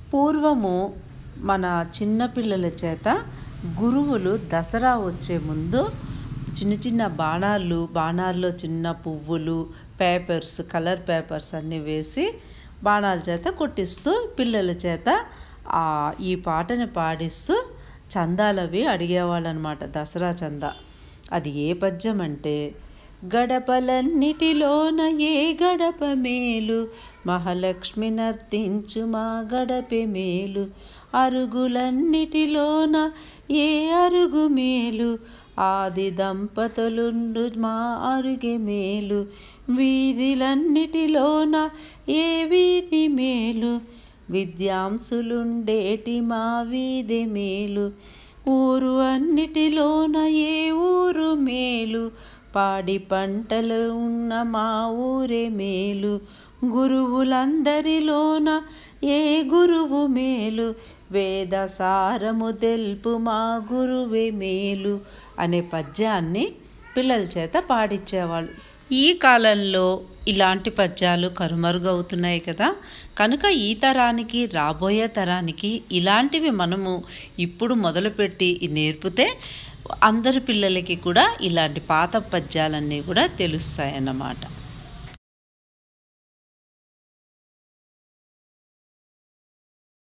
పూర్వము మన చిన్నపిల్లల చేత గురువులు దసరా వచ్చే ముందు చిన్న చిన్న బాణాలు బాణాల్లో చిన్న పువ్వులు పేపర్స్ కలర్ పేపర్స్ అన్నీ వేసి బాణాల చేత కొట్టిస్తూ పిల్లల చేత ఆ ఈ పాటని పాడిస్తూ చందాలవి అడిగేవాళ్ళు అనమాట దసరా చందా అది ఏ పద్యం అంటే గడపలన్నిటిలోన ఏ గడప మేలు మహాలక్ష్మి నర్తించు మా గడపే మేలు అరుగులన్నిటిలోన ఏ అరుగు మేలు ఆది దంపతులుండు మా అరుగే మేలు వీధిలన్నిటిలోన ఏ వీధి మేలు విద్యాంసులుండేటి మా వీధి మేలు ఊరు అన్నిటిలోన ఏ ఊరు మేలు పాడి పంటలు ఉన్న మా ఊరే మేలు గురువులందరిలోన ఏ గురువు మేలు వేద సారము తెలుపు మా గురువే మేలు అనే పద్యాన్ని పిల్లల చేత పాడించేవాళ్ళు ఈ కాలంలో ఇలాంటి పద్యాలు కనుమరుగవుతున్నాయి కదా కనుక ఈ తరానికి రాబోయే తరానికి ఇలాంటివి మనము ఇప్పుడు మొదలుపెట్టి నేర్పితే అందరి పిల్లలకి కూడా ఇలాంటి పాత పద్యాలన్నీ కూడా తెలుస్తాయన్నమాట